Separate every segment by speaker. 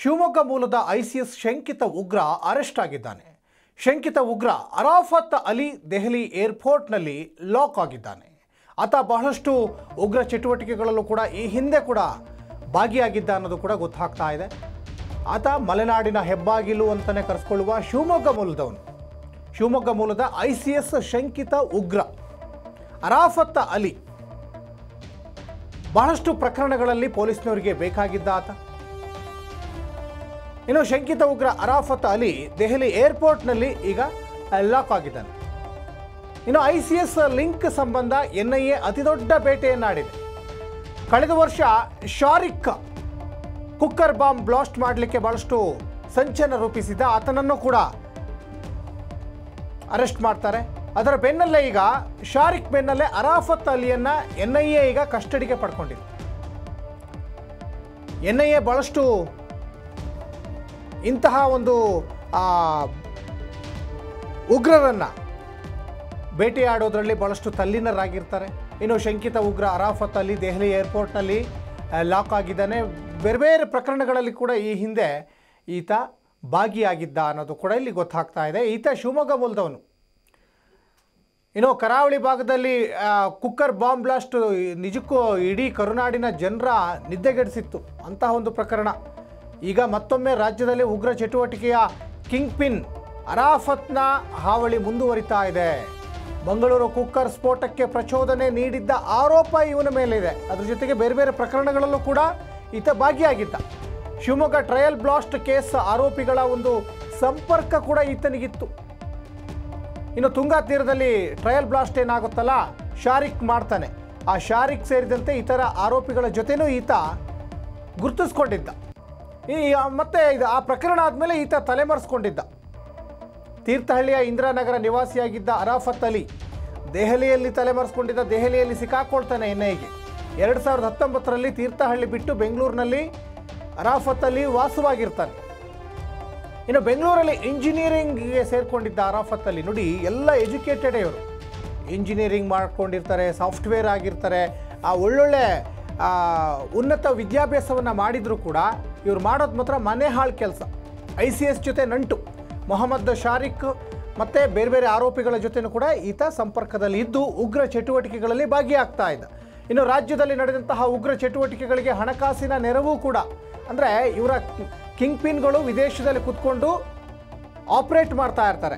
Speaker 1: ಶಿವಮೊಗ್ಗ ಮೂಲದ ಐಸಿಎಸ್ ಶಂಕಿತ ಉಗ್ರ ಅರೆಸ್ಟ್ ಆಗಿದ್ದಾನೆ ಶಂಕಿತ ಉಗ್ರ ಅರಾಫತ್ ಅಲಿ ದೆಹಲಿ ಏರ್ಪೋರ್ಟ್ನಲ್ಲಿ ಲಾಕ್ ಆಗಿದ್ದಾನೆ ಆತ ಬಹಳಷ್ಟು ಉಗ್ರ ಚಟುವಟಿಕೆಗಳಲ್ಲೂ ಕೂಡ ಈ ಹಿಂದೆ ಕೂಡ ಭಾಗಿಯಾಗಿದ್ದ ಅನ್ನೋದು ಕೂಡ ಗೊತ್ತಾಗ್ತಾ ಇದೆ ಆತ ಮಲೆನಾಡಿನ ಹೆಬ್ಬಾಗಿಲು ಅಂತಲೇ ಕರೆಸ್ಕೊಳ್ಳುವ ಶಿವಮೊಗ್ಗ ಮೂಲದವನು ಶಿವಮೊಗ್ಗ ಮೂಲದ ಐ ಸಿ ಎಸ್ ಶಂಕಿತ ಉಗ್ರ ಅರಾಫತ್ ಅಲಿ ಬಹಳಷ್ಟು ಪ್ರಕರಣಗಳಲ್ಲಿ ಪೊಲೀಸ್ನವರಿಗೆ ಬೇಕಾಗಿದ್ದ ಆತ ಇನ್ನು ಶಂಕಿತ ಉಗ್ರ ಅರಾಫತ್ ಅಲಿ ದೆಹಲಿ ಏರ್ಪೋರ್ಟ್ನಲ್ಲಿ ಈಗ ಲಾಕ್ ಆಗಿದ್ದಾನೆ ಇನ್ನು ಐ ಸಿ ಎಸ್ ಲಿಂಕ್ ಸಂಬಂಧ ಎನ್ ಐ ಎ ಅತಿದೊಡ್ಡ ಬೇಟೆಯನ್ನಾಡಿದೆ ಕಳೆದ ವರ್ಷ ಶಾರಿಕ್ ಕುಕ್ಕರ್ ಬಾಂಬ್ ಬ್ಲಾಸ್ಟ್ ಮಾಡಲಿಕ್ಕೆ ಬಹಳಷ್ಟು ಸಂಚನ ರೂಪಿಸಿದ್ದ ಆತನನ್ನು ಕೂಡ ಅರೆಸ್ಟ್ ಮಾಡ್ತಾರೆ ಅದರ ಬೆನ್ನಲ್ಲೇ ಈಗ ಶಾರಿಕ್ ಬೆನ್ನಲ್ಲೇ ಅರಾಫತ್ ಅಲಿಯನ್ನ ಎನ್ ಐ ಎ ಈಗ ಕಸ್ಟಡಿಗೆ ಪಡ್ಕೊಂಡಿದೆ ಎನ್ ಐ ಎ ಬಹಳಷ್ಟು ಇಂತಹ ಒಂದು ಆ, ಉಗ್ರರನ್ನ ಬೇಟೆಯಾಡೋದ್ರಲ್ಲಿ ಬಹಳಷ್ಟು ತಲ್ಲೀನರಾಗಿರ್ತಾರೆ ಇನ್ನು ಶಂಕಿತ ಉಗ್ರ ಅರಾಫತ್ ಅಲಿ ದೆಹಲಿ ಏರ್ಪೋರ್ಟ್ನಲ್ಲಿ ಆ, ಲಾಕ್ ಆಗಿದ್ದಾನೆ ಬೇರೆ ಬೇರೆ ಪ್ರಕರಣಗಳಲ್ಲಿ ಕೂಡ ಈ ಹಿಂದೆ ಈತ ಭಾಗಿಯಾಗಿದ್ದ ಅನ್ನೋದು ಕೂಡ ಇಲ್ಲಿ ಗೊತ್ತಾಗ್ತಾ ಇದೆ ಈತ ಶಿವಮೊಗ್ಗ ಮೂಲದವನು ಇನ್ನು ಕರಾವಳಿ ಭಾಗದಲ್ಲಿ ಆ, ಕುಕ್ಕರ್ ಬಾಂಬ್ ಬ್ಲಾಸ್ಟ್ ನಿಜಕ್ಕೂ ಇಡೀ ಕರುನಾಡಿನ ಜನರ ನಿದ್ದೆಗೆಡಿಸಿತ್ತು ಅಂತಹ ಒಂದು ಪ್ರಕರಣ ಈಗ ಮತ್ತೊಮ್ಮೆ ರಾಜ್ಯದಲ್ಲಿ ಉಗ್ರ ಚಟುವಟಿಕೆಯ ಕಿಂಗ್ ಪಿನ್ ಅರಾಫತ್ನ ಹಾವಳಿ ಮುಂದುವರಿತಾ ಇದೆ ಮಂಗಳೂರು ಕುಕ್ಕರ್ ಸ್ಫೋಟಕ್ಕೆ ಪ್ರಚೋದನೆ ನೀಡಿದ್ದ ಆರೋಪ ಇವನ ಮೇಲಿದೆ ಅದ್ರ ಜೊತೆಗೆ ಬೇರೆ ಬೇರೆ ಪ್ರಕರಣಗಳಲ್ಲೂ ಕೂಡ ಈತ ಭಾಗಿಯಾಗಿದ್ದ ಶಿವಮೊಗ್ಗ ಟ್ರಯಲ್ ಬ್ಲಾಸ್ಟ್ ಕೇಸ್ ಆರೋಪಿಗಳ ಒಂದು ಸಂಪರ್ಕ ಕೂಡ ಈತನಿಗಿತ್ತು ಇನ್ನು ತುಂಗಾ ತೀರದಲ್ಲಿ ಟ್ರಯಲ್ ಬ್ಲಾಸ್ಟ್ ಏನಾಗುತ್ತಲ್ಲ ಶಾರಿಕ್ ಮಾಡ್ತಾನೆ ಆ ಶಾರಿಕ್ ಸೇರಿದಂತೆ ಇತರ ಆರೋಪಿಗಳ ಜೊತೆನೂ ಈತ ಗುರುತಿಸ್ಕೊಂಡಿದ್ದ ಈ ಮತ್ತೆ ಇದು ಆ ಪ್ರಕರಣ ಆದಮೇಲೆ ಈತ ತಲೆಮರೆಸ್ಕೊಂಡಿದ್ದ ತೀರ್ಥಹಳ್ಳಿಯ ಇಂದಿರಾನಗರ ನಿವಾಸಿಯಾಗಿದ್ದ ಅರಾಫತ್ ಅಲಿ ದೆಹಲಿಯಲ್ಲಿ ತಲೆಮರೆಸ್ಕೊಂಡಿದ್ದ ದೆಹಲಿಯಲ್ಲಿ ಸಿಕ್ಕಾಕೊಳ್ತಾನೆ ಎನ್ ಐಗೆ ಎರಡು ಸಾವಿರದ ಹತ್ತೊಂಬತ್ತರಲ್ಲಿ ತೀರ್ಥಹಳ್ಳಿ ಬಿಟ್ಟು ಬೆಂಗಳೂರಿನಲ್ಲಿ ಅರಾಫತ್ ಅಲಿ ವಾಸವಾಗಿರ್ತಾನೆ ಇನ್ನು ಬೆಂಗಳೂರಲ್ಲಿ ಇಂಜಿನಿಯರಿಂಗ್ಗೆ ಸೇರ್ಕೊಂಡಿದ್ದ ಅರಾಫತ್ ಅಲಿ ನೋಡಿ ಎಲ್ಲ ಎಜುಕೇಟೆಡ್ ಇವರು ಇಂಜಿನಿಯರಿಂಗ್ ಮಾಡ್ಕೊಂಡಿರ್ತಾರೆ ಸಾಫ್ಟ್ವೇರ್ ಆಗಿರ್ತಾರೆ ಆ ಒಳ್ಳೊಳ್ಳೆ ಆ, ಉನ್ನತ ವಿದ್ಯಾಭ್ಯಾಸವನ್ನು ಮಾಡಿದರೂ ಕೂಡ ಇವ್ರು ಮಾಡೋದು ಮಾತ್ರ ಮನೆ ಹಾಳು ಕೆಲಸ ಐ ಸಿ ಎಸ್ ಜೊತೆ ನಂಟು ಮೊಹಮ್ಮದ್ ಶಾರಿಕ್ ಮತ್ತು ಬೇರೆ ಬೇರೆ ಆರೋಪಿಗಳ ಜೊತೆನೂ ಕೂಡ ಈತ ಸಂಪರ್ಕದಲ್ಲಿ ಇದ್ದು ಉಗ್ರ ಚಟುವಟಿಕೆಗಳಲ್ಲಿ ಭಾಗಿಯಾಗ್ತಾ ಇದ್ದ ಇನ್ನು ರಾಜ್ಯದಲ್ಲಿ ನಡೆದಂತಹ ಉಗ್ರ ಚಟುವಟಿಕೆಗಳಿಗೆ ಹಣಕಾಸಿನ ನೆರವು ಕೂಡ ಅಂದರೆ ಇವರ ಕಿಂಗ್ ಪಿನ್ಗಳು ವಿದೇಶದಲ್ಲಿ ಕುತ್ಕೊಂಡು ಆಪರೇಟ್ ಮಾಡ್ತಾ ಇರ್ತಾರೆ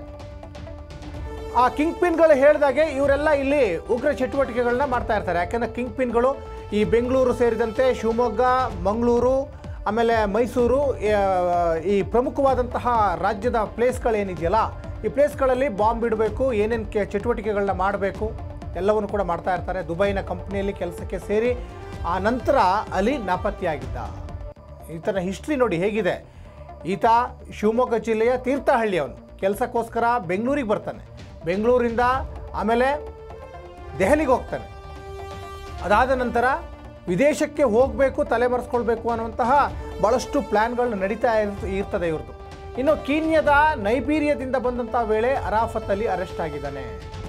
Speaker 1: ಆ ಕಿಂಗ್ ಪಿನ್ಗಳು ಹೇಳಿದಾಗೆ ಇವರೆಲ್ಲ ಇಲ್ಲಿ ಉಗ್ರ ಚಟುವಟಿಕೆಗಳನ್ನ ಮಾಡ್ತಾ ಇರ್ತಾರೆ ಯಾಕಂದರೆ ಕಿಂಗ್ ಪಿನ್ಗಳು ಈ ಬೆಂಗಳೂರು ಸೇರಿದಂತೆ ಶಿವಮೊಗ್ಗ ಮಂಗಳೂರು ಆಮೇಲೆ ಮೈಸೂರು ಆ, ಈ ಪ್ರಮುಖವಾದಂತಹ ರಾಜ್ಯದ ಪ್ಲೇಸ್ಗಳೇನಿದೆಯಲ್ಲ ಈ ಪ್ಲೇಸ್ಗಳಲ್ಲಿ ಬಾಂಬ್ ಇಡಬೇಕು ಏನೇನು ಕೆ ಚಟುವಟಿಕೆಗಳನ್ನ ಮಾಡಬೇಕು ಎಲ್ಲವನ್ನು ಕೂಡ ಮಾಡ್ತಾ ಇರ್ತಾರೆ ದುಬೈನ ಕಂಪ್ನಿಯಲ್ಲಿ ಕೆಲಸಕ್ಕೆ ಸೇರಿ ಆ ನಂತರ ಅಲ್ಲಿ ನಾಪತ್ತೆಯಾಗಿದ್ದ ಈತನ ಹಿಸ್ಟ್ರಿ ನೋಡಿ ಹೇಗಿದೆ ಈತ ಶಿವಮೊಗ್ಗ ಜಿಲ್ಲೆಯ ತೀರ್ಥಹಳ್ಳಿಯವನು ಕೆಲಸಕ್ಕೋಸ್ಕರ ಬೆಂಗಳೂರಿಗೆ ಬರ್ತಾನೆ ಬೆಂಗಳೂರಿಂದ ಆಮೇಲೆ ದೆಹಲಿಗೆ ಹೋಗ್ತಾನೆ ಅದಾದ ನಂತರ ವಿದೇಶಕ್ಕೆ ಹೋಗಬೇಕು ತಲೆಮರೆಸ್ಕೊಳ್ಬೇಕು ಅನ್ನುವಂತಹ ಭಾಳಷ್ಟು ಪ್ಲ್ಯಾನ್ಗಳು ನಡೀತಾ ಇರ್- ಇರ್ತದೆ ಇವ್ರದ್ದು ಇನ್ನು ಕೀನ್ಯದ ನೈಬೀರಿಯಾದಿಂದ ಬಂದಂಥ ವೇಳೆ ಅರಾಫತ್ ಅಲಿ ಅರೆಸ್ಟ್ ಆಗಿದ್ದಾನೆ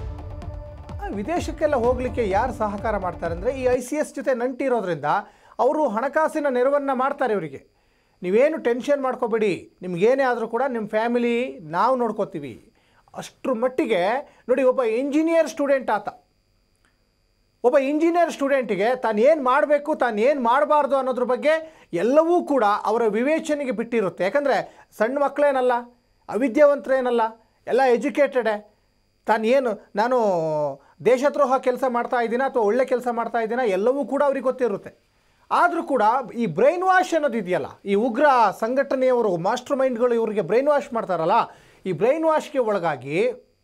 Speaker 1: ಆ, ವಿದೇಶಕ್ಕೆಲ್ಲ ಹೋಗಲಿಕ್ಕೆ ಯಾರು ಸಹಕಾರ ಮಾಡ್ತಾರೆ ಅಂದರೆ ಈ ಐ ಸಿ ಎಸ್ ಜೊತೆ ನಂಟಿರೋದ್ರಿಂದ ಅವರು ಹಣಕಾಸಿನ ನೆರವನ್ನು ಮಾಡ್ತಾರೆ ಇವರಿಗೆ ನೀವೇನು ಟೆನ್ಷನ್ ಮಾಡ್ಕೋಬೇಡಿ ನಿಮ್ಗೇನೇ ಆದರೂ ಕೂಡ ನಿಮ್ಮ ಫ್ಯಾಮಿಲಿ ನಾವು ನೋಡ್ಕೋತೀವಿ ಅಷ್ಟ್ರ ಮಟ್ಟಿಗೆ ನೋಡಿ ಒಬ್ಬ ಇಂಜಿನಿಯರ್ ಸ್ಟೂಡೆಂಟ್ ಆತ ಒಬ್ಬ ಇಂಜಿನಿಯರ್ ಸ್ಟೂಡೆಂಟಿಗೆ ತಾನು ಏನು ಮಾಡಬೇಕು ತಾನು ಏನು ಮಾಡಬಾರ್ದು ಅನ್ನೋದ್ರ ಬಗ್ಗೆ ಎಲ್ಲವೂ ಕೂಡ ಅವರ ವಿವೇಚನೆಗೆ ಬಿಟ್ಟಿರುತ್ತೆ ಯಾಕಂದರೆ ಸಣ್ಣ ಮಕ್ಕಳೇನಲ್ಲ ಅವಿದ್ಯಾವಂತರೇನಲ್ಲ ಎಲ್ಲ ಎಜುಕೇಟೆಡೆ ತಾನು ಏನು ನಾನು ದೇಶದ್ರೋಹ ಕೆಲಸ ಮಾಡ್ತಾ ಇದ್ದೀನ ಅಥವಾ ಒಳ್ಳೆ ಕೆಲಸ ಮಾಡ್ತಾ ಇದ್ದೀನ ಎಲ್ಲವೂ ಕೂಡ ಅವ್ರಿಗೆ ಗೊತ್ತಿರುತ್ತೆ ಆದರೂ ಕೂಡ ಈ ಬ್ರೈನ್ ವಾಶ್ ಅನ್ನೋದು ಇದೆಯಲ್ಲ ಈ ಉಗ್ರ ಸಂಘಟನೆಯವರು ಮಾಸ್ಟರ್ ಮೈಂಡ್ಗಳು ಇವರಿಗೆ ಬ್ರೈನ್ ವಾಶ್ ಮಾಡ್ತಾರಲ್ಲ ಈ ಬ್ರೈನ್ ವಾಶ್ಗೆ ಒಳಗಾಗಿ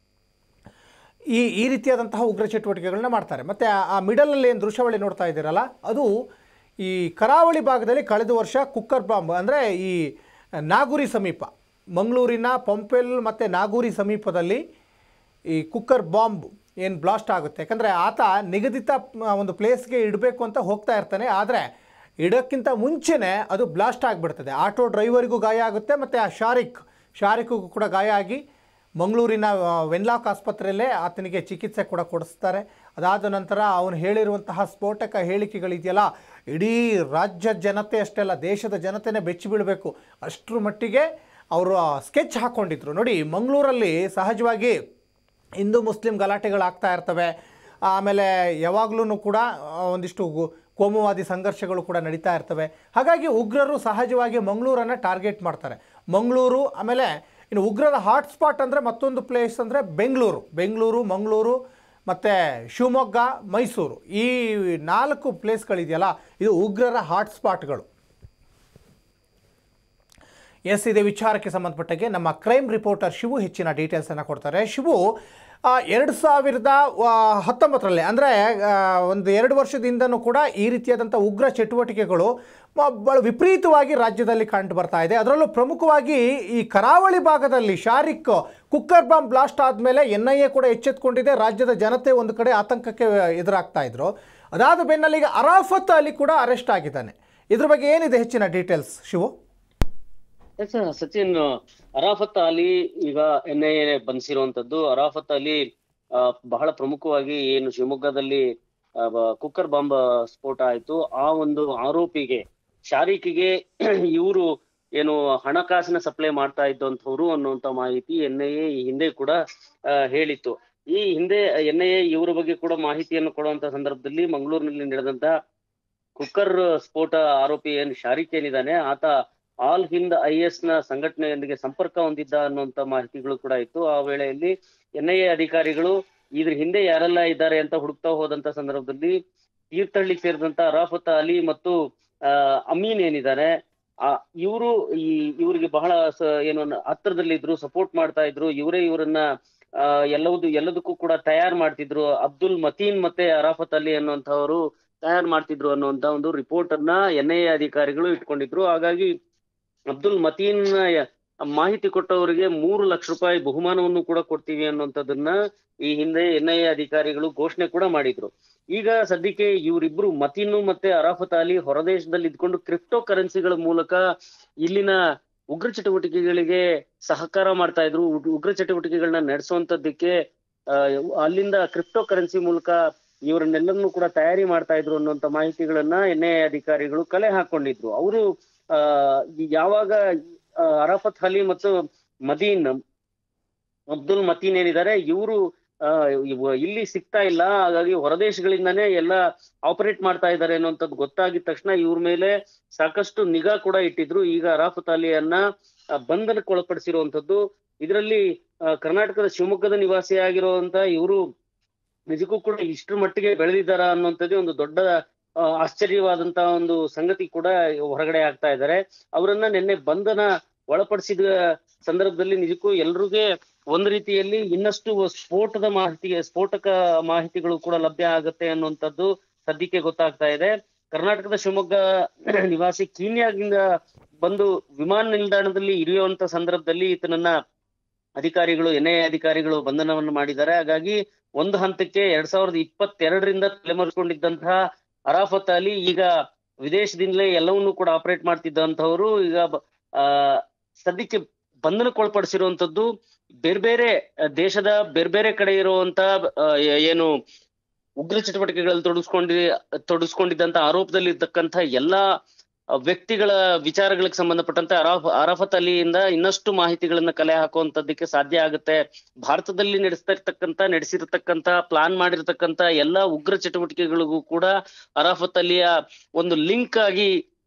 Speaker 1: ಈ ಈ ರೀತಿಯಾದಂತಹ ಉಗ್ರ ಚಟುವಟಿಕೆಗಳನ್ನ ಮಾಡ್ತಾರೆ ಮತ್ತು ಆ ಮಿಡಲಲ್ಲಿ ಏನು ದೃಶ್ಯಾವಳಿ ನೋಡ್ತಾ ಇದ್ದೀರಲ್ಲ ಅದು ಈ ಕರಾವಳಿ ಭಾಗದಲ್ಲಿ ಕಳೆದ ವರ್ಷ ಕುಕ್ಕರ್ ಬಾಂಬ್ ಅಂದರೆ ಈ ನಾಗೂರಿ ಸಮೀಪ ಮಂಗಳೂರಿನ ಪಂಪೆಲ್ ಮತ್ತು ನಾಗೂರಿ ಸಮೀಪದಲ್ಲಿ ಈ ಕುಕ್ಕರ್ ಬಾಂಬ್ ಏನು ಬ್ಲಾಸ್ಟ್ ಆಗುತ್ತೆ ಯಾಕಂದರೆ ಆತ ನಿಗದಿತ ಮ, ಒಂದು ಪ್ಲೇಸ್ಗೆ ಇಡಬೇಕು ಅಂತ ಹೋಗ್ತಾ ಇರ್ತಾನೆ ಆದರೆ ಇಡೋಕ್ಕಿಂತ ಮುಂಚೆನೇ ಅದು ಬ್ಲಾಸ್ಟ್ ಆಗಿಬಿಡ್ತದೆ ಆಟೋ ಡ್ರೈವರಿಗೂ ಗಾಯ ಆಗುತ್ತೆ ಮತ್ತು ಆ ಶಾರಿಕ್ ಶಾರಿಕ್ಗೂ ಕೂಡ ಗಾಯ ಆಗಿ ಮಂಗಳೂರಿನ ಆ, ವೆನ್ಲಾಕ್ ಆಸ್ಪತ್ರೆಯಲ್ಲೇ ಆತನಿಗೆ ಚಿಕಿತ್ಸೆ ಕೂಡ ಕೊಡಿಸ್ತಾರೆ ಅದಾದ ನಂತರ ಅವನು ಹೇಳಿರುವಂತಹ ಸ್ಫೋಟಕ ಹೇಳಿಕೆಗಳಿದೆಯಲ್ಲ ಇಡೀ ರಾಜ್ಯ ಜನತೆ ಅಷ್ಟೇ ಅಲ್ಲ ದೇಶದ ಜನತೆನೇ ಬೆಚ್ಚಿ ಬೀಳಬೇಕು ಅಷ್ಟರ ಮಟ್ಟಿಗೆ ಅವರು ಸ್ಕೆಚ್ ಹಾಕ್ಕೊಂಡಿದ್ರು ನೋಡಿ ಮಂಗಳೂರಲ್ಲಿ ಸಹಜವಾಗಿ ಹಿಂದೂ ಮುಸ್ಲಿಂ ಗಲಾಟೆಗಳಾಗ್ತಾ ಇರ್ತವೆ ಆಮೇಲೆ ಯಾವಾಗಲೂ ಕೂಡ ಆ, ಒಂದಿಷ್ಟು ಗು- ಕೋಮುವಾದಿ ಸಂಘರ್ಷಗಳು ಕೂಡ ನಡೀತಾ ಇರ್ತವೆ ಹಾಗಾಗಿ ಉಗ್ರರು ಸಹಜವಾಗಿ ಮಂಗಳೂರನ್ನು ಟಾರ್ಗೆಟ್ ಮಾಡ್ತಾರೆ ಮಂಗಳೂರು ಆಮೇಲೆ ಇನ್ನು ಉಗ್ರರ ಹಾಟ್ಸ್ಪಾಟ್ ಅಂದರೆ ಮತ್ತೊಂದು ಪ್ಲೇಸ್ ಅಂದರೆ ಬೆಂಗಳೂರು ಬೆಂಗಳೂರು ಮಂಗಳೂರು ಮತ್ತು ಶಿವಮೊಗ್ಗ ಮೈಸೂರು ಈ ನಾಲ್ಕು ಪ್ಲೇಸ್ಗಳಿದೆಯಲ್ಲ ಇದು ಉಗ್ರರ ಹಾಟ್ಸ್ಪಾಟ್ಗಳು ಎಸ್ ಇದೇ ವಿಚಾರಕ್ಕೆ ಸಂಬಂಧಪಟ್ಟಾಗೆ ನಮ್ಮ ಕ್ರೈಮ್ ರಿಪೋರ್ಟರ್ ಶಿವು ಹೆಚ್ಚಿನ ಡೀಟೇಲ್ಸನ್ನು ಕೊಡ್ತಾರೆ ಶಿವು ಆ, ಎರಡು ಸಾವಿರದ ಆ, ಹತ್ತೊಂಬತ್ತರಲ್ಲಿ ಅಂದರೆ ಒಂದು ಎರಡು ವರ್ಷದಿಂದನೂ ಕೂಡ ಈ ರೀತಿಯಾದಂಥ ಉಗ್ರ ಚಟುವಟಿಕೆಗಳು ಮ- ಬಹಳ ವಿಪರೀತವಾಗಿ ರಾಜ್ಯದಲ್ಲಿ ಕಂಡು ಬರ್ತಾ ಇದೆ ಅದರಲ್ಲೂ ಪ್ರಮುಖವಾಗಿ ಈ ಕರಾವಳಿ ಭಾಗದಲ್ಲಿ ಶಾರಿಕ್ ಕುಕ್ಕರ್ ಬಾಂಬ್ ಬ್ಲಾಸ್ಟ್ ಆದಮೇಲೆ ಎನ್ ಐ ಎ ಕೂಡ ಎಚ್ಚೆತ್ಕೊಂಡಿದೆ ರಾಜ್ಯದ ಜನತೆ ಒಂದು ಕಡೆ ಆತಂಕಕ್ಕೆ ಎದುರಾಗ್ತಾ ಇದ್ರು ಅದಾದ ಬೆನ್ನಲ್ಲಿ ಈಗ ಅರಾಫತ್ ಅಲಿ ಕೂಡ ಅರೆಸ್ಟ್ ಆಗಿದ್ದಾನೆ ಇದ್ರ ಬಗ್ಗೆ ಏನಿದೆ ಹೆಚ್ಚಿನ ಡೀಟೇಲ್ಸ್ ಶಿವು
Speaker 2: ಎಸ್ ಸಚಿನ್ ಅರಾಫತ್ ಅಲಿ ಈಗ ಎನ್ ಐ ಎ ಬಂಧಿಸಿರುವಂತದ್ದು ಅರಾಫತ್ ಅಲಿ ಆ, ಬಹಳ ಪ್ರಮುಖವಾಗಿ ಏನು ಶಿವಮೊಗ್ಗದಲ್ಲಿ ಆ, ಬ- ಕುಕ್ಕರ್ ಬಾಂಬ್ ಸ್ಫೋಟ ಆಯ್ತು ಆ ಒಂದು ಆರೋಪಿಗೆ ಶಾರೀಕಿಗೆ ಇವರು ಏನು ಹಣಕಾಸಿನ ಸಪ್ಲೈ ಮಾಡ್ತಾ ಇದ್ದಂಥವ್ರು ಅನ್ನುವಂತ ಮಾಹಿತಿ ಎನ್ ಐ ಎ ಈ ಹಿಂದೆ ಕೂಡ ಆ, ಹೇಳಿತ್ತು ಈ ಹಿಂದೆ ಎನ್ ಐ ಎ ಇವರ ಬಗ್ಗೆ ಕೂಡ ಮಾಹಿತಿಯನ್ನು ಕೊಡುವಂತ ಸಂದರ್ಭದಲ್ಲಿ ಮಂಗಳೂರಿನಲ್ಲಿ ನಡೆದಂತ ಕುಕ್ಕರ್ ಸ್ಫೋಟ ಆರೋಪಿ ಏನ್ ಶಾರಿಕ್ ಏನಿದ್ದಾನೆ ಆತ ಆಲ್ ಹಿಂದ್ ಐ ಎಸ್ ನ ಸಂಘಟನೆಯೊಂದಿಗೆ ಸಂಪರ್ಕ ಹೊಂದಿದ್ದ ಅನ್ನುವಂತ ಮಾಹಿತಿಗಳು ಕೂಡ ಇತ್ತು ಆ ವೇಳೆಯಲ್ಲಿ ಎನ್ ಐ ಎ ಅಧಿಕಾರಿಗಳು ಇದ್ರ ಹಿಂದೆ ಯಾರೆಲ್ಲ ಇದ್ದಾರೆ ಅಂತ ಹುಡುಕ್ತಾ ಹೋದಂತ ಸಂದರ್ಭದಲ್ಲಿ ತೀರ್ಥಹಳ್ಳಿ ಸೇರಿದಂತ ಅರಾಫತ್ ಅಲಿ ಮತ್ತು ಆ, ಅಮೀನ್ ಏನಿದ್ದಾರೆ ಆ ಇವರು ಈ ಇವರಿಗೆ ಬಹಳ ಸ- ಏನು ನ- ಹತ್ರದಲ್ಲಿದ್ರು ಸಪೋರ್ಟ್ ಮಾಡ್ತಾ ಇದ್ರು ಇವರೇ ಇವರನ್ನ ಆ, ಎಲ್ಲವುದು ಎಲ್ಲದಕ್ಕೂ ಕೂಡ ತಯಾರು ಮಾಡ್ತಿದ್ರು ಅಬ್ದುಲ್ ಮತೀನ್ ಮತ್ತೆ ಅರಾಫತ್ ಅಲಿ ಅನ್ನುವಂಥವರು ತಯಾರು ಮಾಡ್ತಿದ್ರು ಅನ್ನುವಂತ ಒಂದು ರಿಪೋರ್ಟ್ ಅನ್ನ ಎನ್ ಐ ಎ ಅಧಿಕಾರಿಗಳು ಇಟ್ಕೊಂಡಿದ್ರು ಹಾಗಾಗಿ ಅಬ್ದುಲ್ ಮತೀನ್ ಯ- ಮಾಹಿತಿ ಕೊಟ್ಟವರಿಗೆ ಮೂರು ಲಕ್ಷ ರೂಪಾಯಿ ಬಹುಮಾನವನ್ನು ಕೂಡ ಕೊಡ್ತೀವಿ ಅನ್ನುವಂಥದ್ದನ್ನ ಈ ಹಿಂದೆ ಎನ್ ಐ ಎ ಅಧಿಕಾರಿಗಳು ಘೋಷಣೆ ಕೂಡ ಮಾಡಿದ್ರು ಈಗ ಸದ್ಯಕ್ಕೆ ಇವರಿಬ್ರು ಮತೀನು ಮತ್ತೆ ಅರಾಫತ್ ಅಲಿ ಹೊರದೇಶದಲ್ಲಿ ಇದ್ಕೊಂಡು ಕ್ರಿಪ್ಟೋ ಕರೆನ್ಸಿಗಳ ಮೂಲಕ ಇಲ್ಲಿನ ಉಗ್ರ ಚಟುವಟಿಕೆಗಳಿಗೆ ಸಹಕಾರ ಮಾಡ್ತಾ ಇದ್ರು ಉಗ್- ಉಗ್ರ ಚಟುವಟಿಕೆಗಳನ್ನ ನಡೆಸುವಂತದ್ದಕ್ಕೆ ಆ, ಅಲ್ಲಿಂದ ಕ್ರಿಪ್ಟೋ ಕರೆನ್ಸಿ ಮೂಲಕ ಇವರನ್ನೆಲ್ಲರನ್ನೂ ಕೂಡ ತಯಾರಿ ಮಾಡ್ತಾ ಇದ್ರು ಅನ್ನುವಂತ ಮಾಹಿತಿಗಳನ್ನ ಎನ್ ಐ ಅಧಿಕಾರಿಗಳು ಕಲೆ ಹಾಕೊಂಡಿದ್ರು ಅವರು ಆ ಯಾವಾಗ ಆ, ಅರಾಫತ್ ಅಲಿ ಮತ್ತು ಮದೀನ್ ಅಬ್ದುಲ್ ಮತೀನ್ ಏನಿದ್ದಾರೆ ಇವರು ಇಲ್ಲಿ ಸಿಗ್ತಾ ಇಲ್ಲ ಹಾಗಾಗಿ ಹೊರದೇಶಗಳಿಂದಾನೇ ಎಲ್ಲ ಆಪರೇಟ್ ಮಾಡ್ತಾ ಇದ್ದಾರೆ ಅನ್ನುವಂಥದ್ದು ಗೊತ್ತಾಗಿದ ತಕ್ಷಣ ಇವ್ರ ಮೇಲೆ ಸಾಕಷ್ಟು ನಿಗಾ ಕೂಡ ಇಟ್ಟಿದ್ರು ಈಗ ಅರಾಫತ್ ಅಲಿಯನ್ನ ಆ, ಬಂಧನಕ್ಕೆ ಒಳಪಡಿಸಿರುವಂತದ್ದು ಇದರಲ್ಲಿ ಆ, ಕರ್ನಾಟಕದ ಶಿವಮೊಗ್ಗದ ನಿವಾಸಿಯಾಗಿರುವಂತ ಇವರು ನಿಜಕ್ಕೂ ಕೂಡ ಇಷ್ಟರ ಮಟ್ಟಿಗೆ ಬೆಳೆದಿದ್ದಾರ ಅನ್ನುವಂಥದ್ದೇ ಒಂದು ದೊಡ್ಡ ಆ, ಆಶ್ಚರ್ಯವಾದಂತಹ ಒಂದು ಸಂಗತಿ ಕೂಡ ಹೊರಗಡೆ ಆಗ್ತಾ ಇದ್ದಾರೆ ಅವರನ್ನ ನಿನ್ನೆ ಬಂಧನ ಒಳಪಡಿಸಿದ ಸಂದರ್ಭದಲ್ಲಿ ನಿಜಕ್ಕೂ ಎಲ್ರಿಗೂ ಒಂದ್ ರೀತಿಯಲ್ಲಿ ಇನ್ನಷ್ಟು ಸ್ಫೋಟದ ಮಾಹಿತಿ ಸ್ಫೋಟಕ ಮಾಹಿತಿಗಳು ಕೂಡ ಲಭ್ಯ ಆಗುತ್ತೆ ಅನ್ನುವಂಥದ್ದು ಸದ್ಯಕ್ಕೆ ಗೊತ್ತಾಗ್ತಾ ಇದೆ ಕರ್ನಾಟಕದ ಶಿವಮೊಗ್ಗ ನಿವಾಸಿ ಕೀನ್ಯಾಗಿಂದ ಬಂದು ವಿಮಾನ ನಿಲ್ದಾಣದಲ್ಲಿ ಇಳಿಯುವಂತ ಸಂದರ್ಭದಲ್ಲಿ ಈತನನ್ನ ಅಧಿಕಾರಿಗಳು ಎನ್ ಐ ಅಧಿಕಾರಿಗಳು ಬಂಧನವನ್ನು ಮಾಡಿದ್ದಾರೆ ಹಾಗಾಗಿ ಒಂದು ಹಂತಕ್ಕೆ ಎರಡ್ ಸಾವಿರದ ಇಪ್ಪತ್ತೆರಡರಿಂದ ತಲೆಮರೆಸಿಕೊಂಡಿದ್ದಂತಹ ಅರಾಫತ್ ಅಲಿ ಈಗ ವಿದೇಶದಿಂದಲೇ ಎಲ್ಲವನ್ನೂ ಕೂಡ ಆಪರೇಟ್ ಮಾಡ್ತಿದ್ದಂತಹವರು ಈಗ ಬ- ಆ ಸದ್ಯಕ್ಕೆ ಬಂಧನಕ್ಕೊಳಪಡಿಸಿರುವಂತದ್ದು ಬೇರೆ ಬೇರೆ ಆ, ದೇಶದ ಬೇರೆ ಬೇರೆ ಕಡೆ ಇರುವಂತ ಆ, ಏ- ಏನು ಉಗ್ರ ಚಟುವಟಿಕೆಗಳಲ್ಲಿ ತೊಡಗಿಸ್ಕೊಂಡಿ ತೊಡಗಿಸ್ಕೊಂಡಿದ್ದಂತ ಆರೋಪದಲ್ಲಿ ಇರ್ತಕ್ಕಂಥ ಎಲ್ಲಾ ಆ, ವ್ಯಕ್ತಿಗಳ ವಿಚಾರಗಳಿಗೆ ಸಂಬಂಧಪಟ್ಟಂತೆ ಅರಾಫ್ ಅರಾಫತ್ ಅಲಿಯಿಂದ ಇನ್ನಷ್ಟು ಮಾಹಿತಿಗಳನ್ನ ಕಲೆ ಹಾಕುವಂತದ್ದಕ್ಕೆ ಸಾಧ್ಯ ಆಗುತ್ತೆ ಭಾರತದಲ್ಲಿ ನಡೆಸ್ತಿರ್ತಕ್ಕಂತ ನಡೆಸಿರ್ತಕ್ಕಂತ ಪ್ಲಾನ್ ಮಾಡಿರ್ತಕ್ಕಂತ ಎಲ್ಲಾ ಉಗ್ರ ಚಟುವಟಿಕೆಗಳಿಗೂ ಕೂಡ ಅರಾಫತ್ ಅಲಿಯ ಒಂದು ಲಿಂಕ್ ಆಗಿ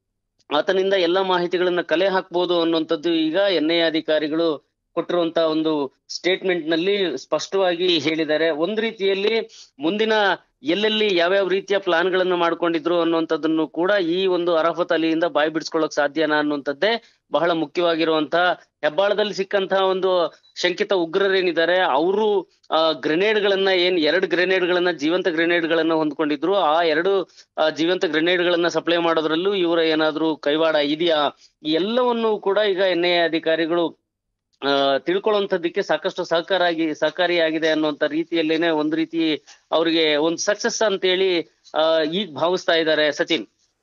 Speaker 2: ಆತನಿಂದ ಎಲ್ಲಾ ಮಾಹಿತಿಗಳನ್ನ ಕಲೆ ಹಾಕ್ಬೋದು ಅನ್ನುವಂಥದ್ದು ಈಗ ಎನ್ ಐ ಅಧಿಕಾರಿಗಳು ಕೊಟ್ಟಿರುವಂತ ಒಂದು ಸ್ಟೇಟ್ಮೆಂಟ್ ನಲ್ಲಿ ಸ್ಪಷ್ಟವಾಗಿ ಹೇಳಿದ್ದಾರೆ ಒಂದ್ ರೀತಿಯಲ್ಲಿ ಮುಂದಿನ ಎಲ್ಲೆಲ್ಲಿ ಯಾವ್ಯಾವ ರೀತಿಯ ಪ್ಲಾನ್ ಗಳನ್ನ ಮಾಡ್ಕೊಂಡಿದ್ರು ಅನ್ನುವಂಥದ್ದನ್ನು ಕೂಡ ಈ ಒಂದು ಅರಾಫತ್ ಅಲಿಯಿಂದ ಬಾಯಿ ಬಿಡಿಸ್ಕೊಳ್ಳೋಕ್ ಸಾಧ್ಯನಾ ಅನ್ನುವಂಥದ್ದೇ ಬಹಳ ಮುಖ್ಯವಾಗಿರುವಂತ ಹೆಬ್ಬಾಳದಲ್ಲಿ ಸಿಕ್ಕಂತಹ ಒಂದು ಶಂಕಿತ ಉಗ್ರರೇನಿದ್ದಾರೆ ಅವರು ಆ ಗ್ರೆನೇಡ್ ಗಳನ್ನ ಏನ್ ಎರಡು ಗ್ರೆನೇಡ್ ಗಳನ್ನ ಜೀವಂತ ಗ್ರೆನೇಡ್ ಗಳನ್ನ ಹೊಂದ್ಕೊಂಡಿದ್ರು ಆ ಎರಡು ಆ, ಜೀವಂತ ಗ್ರೆನೇಡ್ ಗಳನ್ನ ಸಪ್ಲೈ ಮಾಡೋದ್ರಲ್ಲೂ ಇವರ ಏನಾದ್ರೂ ಕೈವಾಡ ಇದೆಯಾ ಈ ಎಲ್ಲವನ್ನು ಕೂಡ ಈಗ ಎನ್ ಐ ಅಧಿಕಾರಿಗಳು ಆ ತಿಳ್ಕೊಳ್ಳುವಂತದ್ದಕ್ಕೆ ಸಾಕಷ್ಟು ಸಹಕಾರಾಗಿ ಸಹಕಾರಿಯಾಗಿದೆ ಅನ್ನುವಂತ ರೀತಿಯಲ್ಲೇನೆ ಒಂದ್ ರೀತಿ ಅವ್ರಿಗೆ ಒಂದು ಸಕ್ಸಸ್ ಅಂತೇಳಿ ಆ ಈಗ ಭಾವಿಸ್ತಾ ಇದ್ದಾರೆ ಸಚಿನ್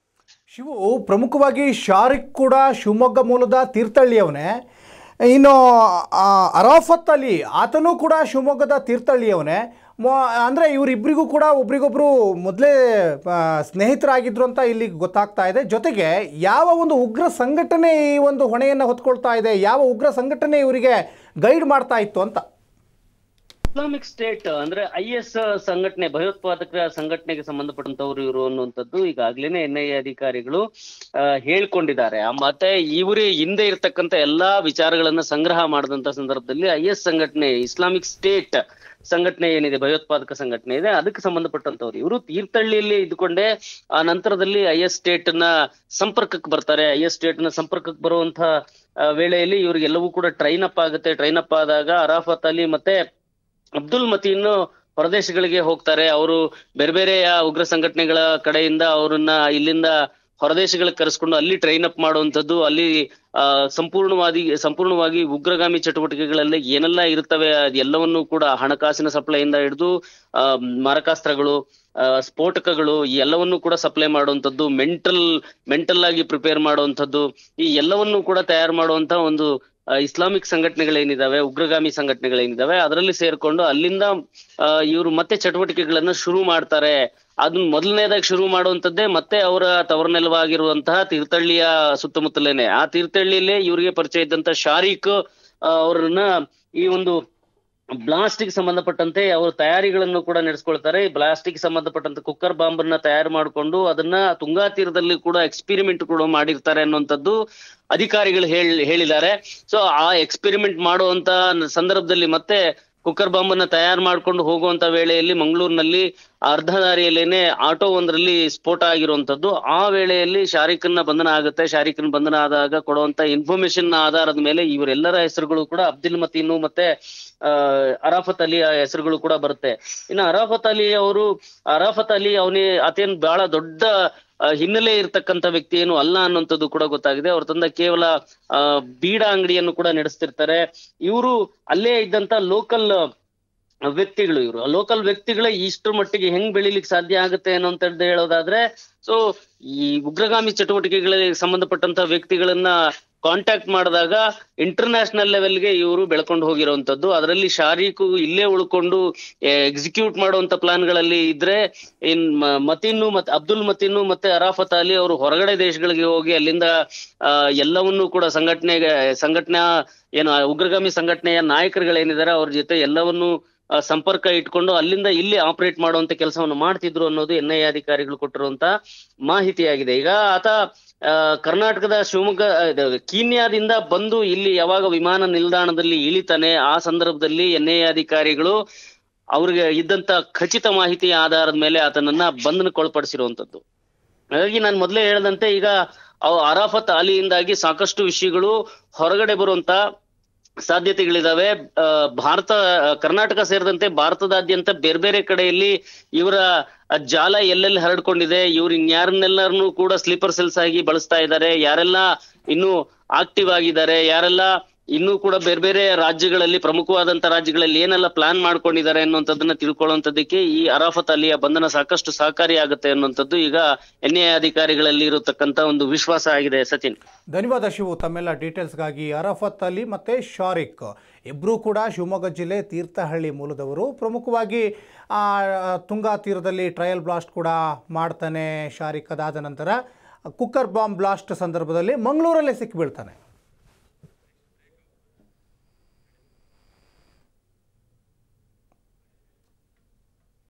Speaker 1: ಶಿವು ಪ್ರಮುಖವಾಗಿ ಶಾರಿಕ್ ಕೂಡ ಶಿವಮೊಗ್ಗ ಮೂಲದ ತೀರ್ಥಹಳ್ಳಿಯವನೇ ಇನ್ನು ಆ, ಅರಾಫತ್ ಅಲಿ ಆತನೂ ಕೂಡ ಶಿವಮೊಗ್ಗದ ತೀರ್ಥಹಳ್ಳಿಯವನೇ ಮೊ ಅಂದರೆ ಇವರಿಬ್ಬರಿಗೂ ಕೂಡ ಒಬ್ರಿಗೊಬ್ರು ಮೊದಲೇ ಸ್ನೇಹಿತರಾಗಿದ್ರು ಅಂತ ಇಲ್ಲಿ ಗೊತ್ತಾಗ್ತಾ ಇದೆ ಜೊತೆಗೆ ಯಾವ ಒಂದು ಉಗ್ರ ಸಂಘಟನೆ ಈ ಒಂದು ಹೊಣೆಯನ್ನು ಹೊತ್ಕೊಳ್ತಾ ಇದೆ ಯಾವ ಉಗ್ರ ಸಂಘಟನೆ ಇವರಿಗೆ ಗೈಡ್ ಮಾಡ್ತಾ ಇತ್ತು ಅಂತ
Speaker 2: ಇಸ್ಲಾಮಿಕ್ ಸ್ಟೇಟ್ ಅಂದ್ರೆ ಐ ಎಸ್ ಸಂಘಟನೆ ಭಯೋತ್ಪಾದಕ ಸಂಘಟನೆಗೆ ಸಂಬಂಧಪಟ್ಟಂತವ್ರು ಇವರು ಅನ್ನುವಂಥದ್ದು ಈಗಾಗ್ಲೇನೆ ಎನ್ ಐ ಎ ಅಧಿಕಾರಿಗಳು ಆ, ಹೇಳ್ಕೊಂಡಿದ್ದಾರೆ ಆ, ಮತ್ತೆ ಇವರೇ ಹಿಂದೆ ಇರ್ತಕ್ಕಂತ ಎಲ್ಲಾ ವಿಚಾರಗಳನ್ನ ಸಂಗ್ರಹ ಮಾಡಿದಂತ ಸಂದರ್ಭದಲ್ಲಿ ಐ ಎಸ್ ಸಂಘಟನೆ ಇಸ್ಲಾಮಿಕ್ ಸ್ಟೇಟ್ ಸಂಘಟನೆ ಏನಿದೆ ಭಯೋತ್ಪಾದಕ ಸಂಘಟನೆ ಇದೆ ಅದಕ್ಕೆ ಸಂಬಂಧಪಟ್ಟಂತವ್ರು ಇವರು ತೀರ್ಥಹಳ್ಳಿಯಲ್ಲಿ ಇದ್ಕೊಂಡೇ ಆ ನಂತರದಲ್ಲಿ ಐ ಎಸ್ ಸ್ಟೇಟ್ ನ ಸಂಪರ್ಕಕ್ಕೆ ಬರ್ತಾರೆ ಐ ಎಸ್ ಸ್ಟೇಟ್ ನ ಸಂಪರ್ಕಕ್ಕೆ ಬರುವಂತ ಆ, ವೇಳೆಯಲ್ಲಿ ಇವ್ರಿಗೆಲ್ಲವೂ ಕೂಡ ಟ್ರೈನ್ ಅಪ್ ಆಗುತ್ತೆ ಟ್ರೈನ್ ಅಪ್ ಆದಾಗ ಅರಾಫತ್ ಅಲಿ ಮತ್ತೆ ಅಬ್ದುಲ್ ಮತೀನ್ ಹೊರದೇಶಗಳಿಗೆ ಹೋಗ್ತಾರೆ ಅವರು ಬೇರೆ ಬೇರೆಯ ಉಗ್ರ ಸಂಘಟನೆಗಳ ಕಡೆಯಿಂದ ಅವರನ್ನ ಇಲ್ಲಿಂದ ಹೊರದೇಶಗಳಿಗೆ ಕರೆಸ್ಕೊಂಡು ಅಲ್ಲಿ ಟ್ರೈನ್ ಅಪ್ ಮಾಡುವಂತದ್ದು ಅಲ್ಲಿ ಆ ಸಂಪೂರ್ಣವಾಗಿ ಸಂಪೂರ್ಣವಾಗಿ ಉಗ್ರಗಾಮಿ ಚಟುವಟಿಕೆಗಳಲ್ಲಿ ಏನೆಲ್ಲ ಇರುತ್ತವೆ ಅದೆಲ್ಲವನ್ನೂ ಕೂಡ ಹಣಕಾಸಿನ ಸಪ್ಲೈಯಿಂದ ಹಿಡಿದು ಆ ಮಾರಕಾಸ್ತ್ರಗಳು ಆ, ಸ್ಫೋಟಕಗಳು ಈ ಎಲ್ಲವನ್ನೂ ಕೂಡ ಸಪ್ಲೈ ಮಾಡುವಂತದ್ದು ಮೆಂಟಲ್ ಮೆಂಟಲ್ ಆಗಿ ಪ್ರಿಪೇರ್ ಮಾಡುವಂತದ್ದು ಈ ಎಲ್ಲವನ್ನೂ ಕೂಡ ತಯಾರು ಮಾಡುವಂತ ಒಂದು ಆ, ಇಸ್ಲಾಮಿಕ್ ಸಂಘಟನೆಗಳೇನಿದಾವೆ ಉಗ್ರಗಾಮಿ ಸಂಘಟನೆಗಳೇನಿದಾವೆ ಅದರಲ್ಲಿ ಸೇರ್ಕೊಂಡು ಅಲ್ಲಿಂದ ಆ, ಇವರು ಮತ್ತೆ ಚಟುವಟಿಕೆಗಳನ್ನ ಶುರು ಮಾಡ್ತಾರೆ ಅದನ್ನ ಮೊದಲನೇದಾಗಿ ಶುರು ಮಾಡುವಂತದ್ದೇ ಮತ್ತೆ ಅವರ ತವರನೆಲವಾಗಿರುವಂತಹ ತೀರ್ಥಹಳ್ಳಿಯ ಸುತ್ತಮುತ್ತಲೇನೆ ಆ ತೀರ್ಥಹಳ್ಳಿಯಲ್ಲೇ ಇವರಿಗೆ ಪರಿಚಯ ಇದ್ದಂತ ಶಾರೀಕ್ ಆ, ಅವ್ರನ್ನ ಈ ಒಂದು ಬ್ಲಾಸ್ಟಿಗೆ ಸಂಬಂಧಪಟ್ಟಂತೆ ಅವರು ತಯಾರಿಗಳನ್ನು ಕೂಡ ನಡೆಸ್ಕೊಳ್ತಾರೆ ಈ ಬ್ಲಾಸ್ಟಿಗೆ ಸಂಬಂಧಪಟ್ಟಂತೆ ಕುಕ್ಕರ್ ಬಾಂಬ್ ಅನ್ನ ತಯಾರು ಮಾಡಿಕೊಂಡು ಅದನ್ನ ತುಂಗಾ ತೀರದಲ್ಲಿ ಕೂಡ ಎಕ್ಸ್ಪೆರಿಮೆಂಟ್ ಕೂಡ ಮಾಡಿರ್ತಾರೆ ಅನ್ನುವಂಥದ್ದು ಅಧಿಕಾರಿಗಳು ಹೇಳಿ ಹೇಳಿದ್ದಾರೆ ಸೊ ಆ ಎಕ್ಸ್ಪೆರಿಮೆಂಟ್ ಮಾಡುವಂತ ಸಂದರ್ಭದಲ್ಲಿ ಮತ್ತೆ ಕುಕ್ಕರ್ ಬಾಂಬ್ ಅನ್ನ ತಯಾರು ಮಾಡ್ಕೊಂಡು ಹೋಗುವಂತ ವೇಳೆಯಲ್ಲಿ ಮಂಗಳೂರಿನಲ್ಲಿ ಅರ್ಧ ದಾರಿಯಲ್ಲೇನೆ ಆಟೋ ಒಂದರಲ್ಲಿ ಸ್ಫೋಟ ಆಗಿರುವಂತದ್ದು ಆ ವೇಳೆಯಲ್ಲಿ ಶಾರಿಕನ್ನ ಬಂಧನ ಆಗುತ್ತೆ ಶಾರಿಕನ್ ಬಂಧನ ಆದಾಗ ಕೊಡುವಂತ ಇನ್ಫಾರ್ಮೇಶನ್ ಆಧಾರದ ಮೇಲೆ ಇವರೆಲ್ಲರ ಹೆಸರುಗಳು ಕೂಡ ಅಬ್ದುಲ್ ಮತೀನು ಮತ್ತೆ ಆ ಅರಾಫತ್ ಅಲಿಯ ಹೆಸರುಗಳು ಕೂಡ ಬರುತ್ತೆ ಇನ್ನು ಅರಾಫತ್ ಅಲಿ ಅವರು ಅರಾಫತ್ ಅಲಿ ಅವನೇ ಆತೇನ್ ಬಹಳ ದೊಡ್ಡ ಆ, ಹಿನ್ನೆಲೆ ಇರ್ತಕ್ಕಂಥ ವ್ಯಕ್ತಿ ಏನು ಅಲ್ಲ ಅನ್ನುವಂಥದ್ದು ಕೂಡ ಗೊತ್ತಾಗಿದೆ ಅವ್ರ ತಂದ ಕೇವಲ ಆ ಬೀಡ ಅಂಗಡಿಯನ್ನು ಕೂಡ ನಡೆಸ್ತಿರ್ತಾರೆ ಇವರು ಅಲ್ಲೇ ಇದ್ದಂತ ಲೋಕಲ್ ವ್ಯಕ್ತಿಗಳು ಇವರು ಲೋಕಲ್ ವ್ಯಕ್ತಿಗಳ ಇಷ್ಟರ ಮಟ್ಟಿಗೆ ಹೆಂಗ್ ಬೆಳಿಲಿಕ್ಕೆ ಸಾಧ್ಯ ಆಗುತ್ತೆ ಅನ್ನೋಂಥದ್ದು ಹೇಳೋದಾದ್ರೆ ಸೊ ಈ ಉಗ್ರಗಾಮಿ ಚಟುವಟಿಕೆಗಳಿಗೆ ಸಂಬಂಧಪಟ್ಟಂತ ವ್ಯಕ್ತಿಗಳನ್ನ ಕಾಂಟ್ಯಾಕ್ಟ್ ಮಾಡಿದಾಗ ಇಂಟರ್ನ್ಯಾಷನಲ್ ಲೆವೆಲ್ಗೆ ಇವರು ಬೆಳ್ಕೊಂಡು ಹೋಗಿರುವಂತದ್ದು ಅದರಲ್ಲಿ ಶಾರೀಕು ಇಲ್ಲೇ ಉಳ್ಕೊಂಡು ಎಕ್ಸಿಕ್ಯೂಟ್ ಮಾಡುವಂತ ಪ್ಲಾನ್ಗಳಲ್ಲಿ ಇದ್ರೆ ಇನ್ ಮ- ಮತೀನು ಮತ್ತೆ ಅಬ್ದುಲ್ ಮತೀನು ಮತ್ತೆ ಅರಾಫತ್ ಅಲಿ ಅವರು ಹೊರಗಡೆ ದೇಶಗಳಿಗೆ ಹೋಗಿ ಅಲ್ಲಿಂದ ಆ, ಎಲ್ಲವನ್ನೂ ಕೂಡ ಸಂಘಟನೆಗೆ ಸಂಘಟನಾ ಏನು ಆ ಉಗ್ರಗಾಮಿ ಸಂಘಟನೆಯ ನಾಯಕರುಗಳೇನಿದ್ದಾರೆ ಅವ್ರ ಜೊತೆ ಎಲ್ಲವನ್ನೂ ಆ, ಸಂಪರ್ಕ ಇಟ್ಕೊಂಡು ಅಲ್ಲಿಂದ ಇಲ್ಲಿ ಆಪರೇಟ್ ಮಾಡುವಂತ ಕೆಲಸವನ್ನು ಮಾಡ್ತಿದ್ರು ಅನ್ನೋದು ಎನ್ ಐ ಅಧಿಕಾರಿಗಳು ಕೊಟ್ಟಿರುವಂತ ಮಾಹಿತಿಯಾಗಿದೆ ಈಗ ಆತ ಆ, ಕರ್ನಾಟಕದ ಶಿವಮೊಗ್ಗ ಆ, ಇದು, ಕೀನ್ಯಾದಿಂದ ಬಂದು ಇಲ್ಲಿ ಯಾವಾಗ ವಿಮಾನ ನಿಲ್ದಾಣದಲ್ಲಿ ಇಳಿತಾನೆ ಆ ಸಂದರ್ಭದಲ್ಲಿ ಎನ್ ಐ ಅಧಿಕಾರಿಗಳು ಅವ್ರಿಗೆ ಇದ್ದಂತ ಖಚಿತ ಮಾಹಿತಿಯ ಆಧಾರದ ಮೇಲೆ ಆತನನ್ನ ಬಂಧನಕ್ಕೊಳಪಡಿಸಿರುವಂತದ್ದು ಹಾಗಾಗಿ ನಾನು ಮೊದಲೇ ಹೇಳ್ದಂತೆ ಈಗ ಅವ್ ಅರಾಫತ್ ಅಲಿಯಿಂದಾಗಿ ಸಾಕಷ್ಟು ವಿಷಯಗಳು ಹೊರಗಡೆ ಬರುವಂತ ಸಾಧ್ಯತೆಗಳಿದಾವೆ ಆ, ಭಾರತ ಆ, ಕರ್ನಾಟಕ ಸೇರಿದಂತೆ ಭಾರತದಾದ್ಯಂತ ಬೇರೆ ಬೇರೆ ಕಡೆಯಲ್ಲಿ ಇವರ ಆ ಜಾಲ ಎಲ್ಲೆಲ್ಲಿ ಹರಡ್ಕೊಂಡಿದೆ ಇವ್ರು ಇನ್ಯಾರನ್ನೆಲ್ಲರನ್ನು ಕೂಡ ಸ್ಲೀಪರ್ ಸೆಲ್ಸ್ ಆಗಿ ಬಳಸ್ತಾ ಇದ್ದಾರೆ ಯಾರೆಲ್ಲ ಇನ್ನೂ ಆಕ್ಟಿವ್ ಆಗಿದ್ದಾರೆ ಯಾರೆಲ್ಲ ಇನ್ನೂ ಕೂಡ ಬೇರೆ ಬೇರೆ ರಾಜ್ಯಗಳಲ್ಲಿ ಪ್ರಮುಖವಾದಂತ ರಾಜ್ಯಗಳಲ್ಲಿ ಏನೆಲ್ಲ ಪ್ಲಾನ್ ಮಾಡ್ಕೊಂಡಿದ್ದಾರೆ ಅನ್ನುವಂಥದ್ದನ್ನ ತಿಳ್ಕೊಳ್ಳುವಂಥದ್ದಕ್ಕೆ ಈ ಅರಾಫತ್ ಅಲಿಯ ಬಂಧನ ಸಾಕಷ್ಟು ಸಹಕಾರಿಯಾಗುತ್ತೆ ಅನ್ನುವಂಥದ್ದು ಈಗ ಎನ್ ಐ ಅಧಿಕಾರಿಗಳಲ್ಲಿ ಇರತಕ್ಕಂತ ಒಂದು ವಿಶ್ವಾಸ ಆಗಿದೆ ಸಚಿನ್
Speaker 1: ಧನ್ಯವಾದ ಶಿವು ತಮ್ಮೆಲ್ಲ ಡೀಟೇಲ್ಸ್ಗಾಗಿ ಅರಫತ್ ಅಲಿ ಮತ್ತು ಶಾರಿಕ್ ಇಬ್ಬರೂ ಕೂಡ ಶಿವಮೊಗ್ಗ ಜಿಲ್ಲೆ ತೀರ್ಥಹಳ್ಳಿ ಮೂಲದವರು ಪ್ರಮುಖವಾಗಿ ಆ, ತುಂಗಾ ತೀರದಲ್ಲಿ ಟ್ರಯಲ್ ಬ್ಲಾಸ್ಟ್ ಕೂಡ ಮಾಡ್ತಾನೆ ಶಾರಿಕ್ ಅದಾದ ನಂತರ ಕುಕ್ಕರ್ ಬಾಂಬ್ ಬ್ಲಾಸ್ಟ್ ಸಂದರ್ಭದಲ್ಲಿ ಮಂಗಳೂರಲ್ಲೇ ಸಿಕ್ಕಿಬೀಳ್ತಾನೆ